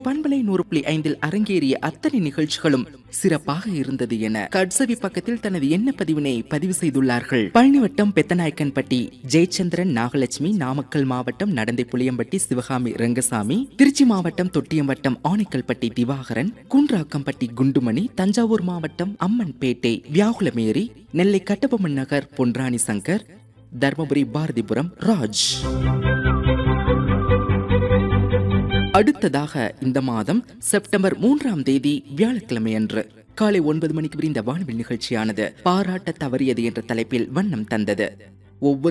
பண்பலை நூறு புள்ளி ஐந்தில் அரங்கேறிய அத்தனை நிகழ்ச்சிகளும் சிறப்பாக இருந்தது என கட்சவி பக்கத்தில் தனது எண்ண பதிவினை பதிவு செய்துள்ளார்கள் பழனி வட்டம் பெத்தநாயக்கன்பட்டி ஜெயச்சந்திரன் நாகலட்சுமி நாமக்கல் மாவட்டம் நடந்தை புளியம்பட்டி சிவகாமி ரங்கசாமி திருச்சி மாவட்டம் தொட்டியம்பட்டம் ஆனைக்கல்பட்டி திவாகரன் குன்றாக்கம்பட்டி குண்டுமணி தஞ்சாவூர் மாவட்டம் அம்மன்பேட்டை வியாகுலமேரி நெல்லை கட்டபொம்மன் நகர் பொன்ராணி சங்கர் தர்மபுரி பாரதிபுரம் ராஜ் அடுத்ததாக இந்த மாதம் செப்டம்பர் மூன்றாம் தேதி வியாழக்கிழமை அன்று காலை ஒன்பது மணிக்கு விரிந்த வானவில் நிகழ்ச்சியானது பாராட்ட தவறியது என்ற தலைப்பில் வண்ணம் தந்தது ஒவ்வொரு